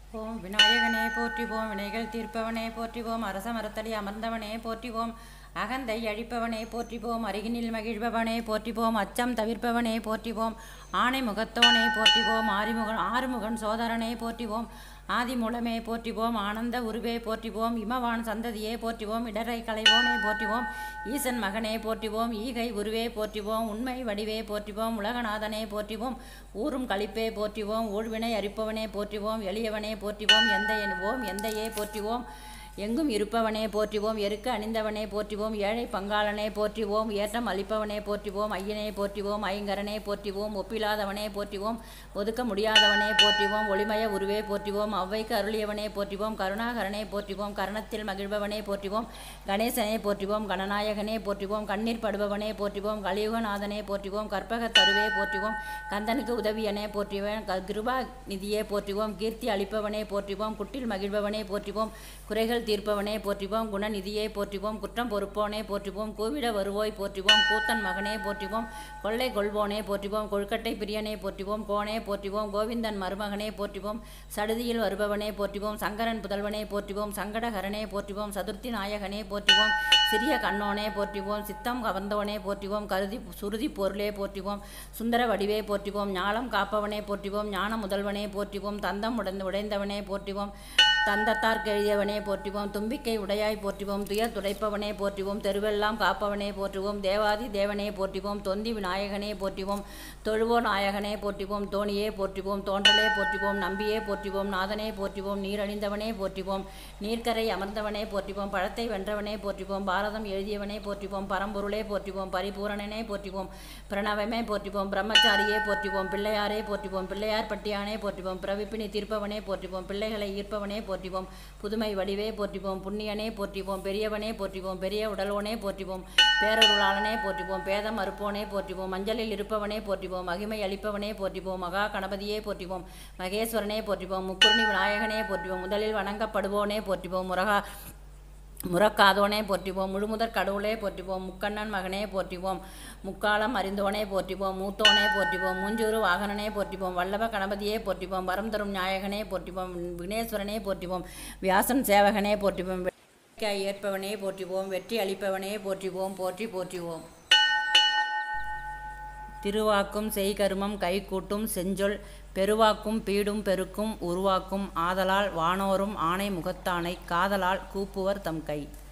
ஓம் விநாயகனே போற்றிவோம் வினைகள் தீர்ப்பவனே போற்றிவோம் அரச மரத்தடி அமர்ந்தவனே போற்றிவோம் அகந்தை அழிப்பவனே போற்றிவோம் அருகினில் மகிழ்பவனே போற்றிவோம் அச்சம் தவிர்ப்பவனே போற்றிவோம் ஆணை முகத்தோனே போற்றிவோம் ஆறிமுகன் ஆறுமுகன் சோதரனே போற்றிவோம் ஆதிமூலமே போற்றிவோம் ஆனந்த உருவே போற்றிவோம் இமவான் சந்ததியே போற்றிவோம் இடரை களைவோனே போற்றிவோம் ஈசன் மகனே போற்றிவோம் ஈகை உருவே போற்றிவோம் உண்மை வடிவே போற்றிவோம் உலகநாதனே போற்றிவோம் ஊரும் களிப்பே போற்றிவோம் ஊழ்வினை அரிப்பவனே போற்றிவோம் எளியவனே போற்றிவோம் எந்த ஓம் எந்தையே போற்றிவோம் எங்கும் இருப்பவனே போற்றிவோம் எருக்க அணிந்தவனே போற்றிவோம் ஏழை பங்காளனே போற்றிவோம் ஏற்றம் அளிப்பவனே போற்றிவோம் ஐயனே போற்றிவோம் ஐங்கரனே போற்றிவோம் ஒப்பிலாதவனே போற்றிவோம் ஒதுக்க முடியாதவனே போற்றிவோம் ஒளிமய உருவே போற்றிவோம் அவ்வைக்கு அருளியவனே போற்றிவோம் கருணாகரனே போற்றிவோம் கரணத்தில் மகிழ்பவனே போற்றிவோம் கணேசனே போற்றிவோம் கணநாயகனே போற்றிவோம் கண்ணீர் படுபவனே போற்றிவோம் கலியுகநாதனே போற்றிவோம் கற்பக தருவே போற்றிவோம் கந்தனுக்கு உதவியனே போற்றிவோம் க- கிருபா நிதியே போற்றிவோம் கீர்த்தி அளிப்பவனே போற்றிவோம் குட்டில் மகிழ்பவனே போற்றிவோம் குறைகள் தீர்ப்பவனே போற்றிவோம் குணநிதியே போற்றிவோம் குற்றம் பொறுப்போனே போற்றிவோம் கூவிட வருவோய் போற்றிவோம் கூத்தன் மகனே போற்றிவோம் கொள்ளை கொள்வோனே போற்றிவோம் கொழுக்கட்டை பிரியனே போற்றிவோம் கோனே போற்றிவோம் கோவிந்தன் மருமகனே போற்றிவோம் சடுதியில் வருபவனே போற்றிவோம் சங்கரன் புதல்வனே போற்றிவோம் சங்கடஹரனே போற்றிவோம் சதுர்த்தி நாயகனே போற்றிவோம் சிறிய கண்ணோனே போற்றிவோம் சித்தம் கவர்ந்தவனே போற்றிவோம் கருதி சுருதி பொருளே போற்றிவோம் சுந்தர வடிவே போற்றிவோம் ஞாலம் காப்பவனே போற்றிவோம் ஞான முதல்வனே போற்றிவோம் தந்தம் உடைந்து உடைந்தவனே போற்றிவோம் தந்தத்தார்க்கு எழுதியவனே போற்றிவோம் தும்பிக்கை உடையாய் போற்றிவோம் துயர் துடைப்பவனே போற்றிவோம் தெருவெல்லாம் காப்பவனே போற்றுவோம் தேவாதி தேவனே போற்றிவோம் தொந்தி விநாயகனே போற்றிவோம் தொழுவோ நாயகனே போற்றிவோம் தோணியே போற்றிவோம் தோன்றலே போற்றிவோம் நம்பியே போற்றிவோம் நாதனே போற்றிவோம் நீரழிந்தவனே போற்றிவோம் நீர்க்கரை அமர்ந்தவனே போற்றிவோம் பழத்தை வென்றவனே போற்றிவோம் பாரதம் எழுதியவனே போற்றிவோம் பரம்பொருளே போற்றிவோம் பரிபூரணனே போற்றிவோம் பிரணவமே போற்றிவோம் பிரம்மச்சாரியே போற்றிவோம் பிள்ளையாரே போற்றிவோம் பிள்ளையார் பட்டியானே போற்றிவோம் பிரவிப்பினி தீர்ப்பவனே போற்றிவோம் பிள்ளைகளை ஈர்ப்பவனே போற்றிவோம் புதுமை வடிவே போற்றிவோம் புண்ணியனே போற்றிவோம் பெரியவனே போற்றிவோம் பெரிய உடலோனே போற்றிவோம் பேரருளாளனே போற்றிவோம் பேதம் அறுப்போனே போற்றிவோம் மஞ்சளில் இருப்பவனே போற்றிவோம் மகிமை அளிப்பவனே போற்றிவோம் மகா கணபதியே போற்றிவோம் மகேஸ்வரனே போற்றிவோம் முக்குருணி விநாயகனே போற்றிவோம் முதலில் வணங்கப்படுவோனே போற்றிவோம் முருகா முறக்காதோனே போற்றிவோம் முழுமுதற் கடவுளே போற்றிவோம் முக்கண்ணன் மகனே போற்றிவோம் முக்காலம் அறிந்தோனே போற்றிவோம் மூத்தோனே போற்றிவோம் மூஞ்சூறு வாகனனே போற்றிவோம் வல்லப கணபதியே போற்றிவோம் வரம் தரும் நாயகனே போற்றிவோம் விக்னேஸ்வரனே போற்றிவோம் வியாசன் சேவகனே போற்றிவோம் வெற்றிக்காய் ஏற்பவனே போற்றிவோம் வெற்றி அளிப்பவனே போற்றிவோம் போற்றி போற்றிவோம் திருவாக்கும் செய்கருமம் கைகூட்டும் செஞ்சொல் பெருவாக்கும் பீடும் பெருக்கும் உருவாக்கும் ஆதலால் வானோரும் ஆணை முகத்தானை காதலால் கூப்புவர் தம் கை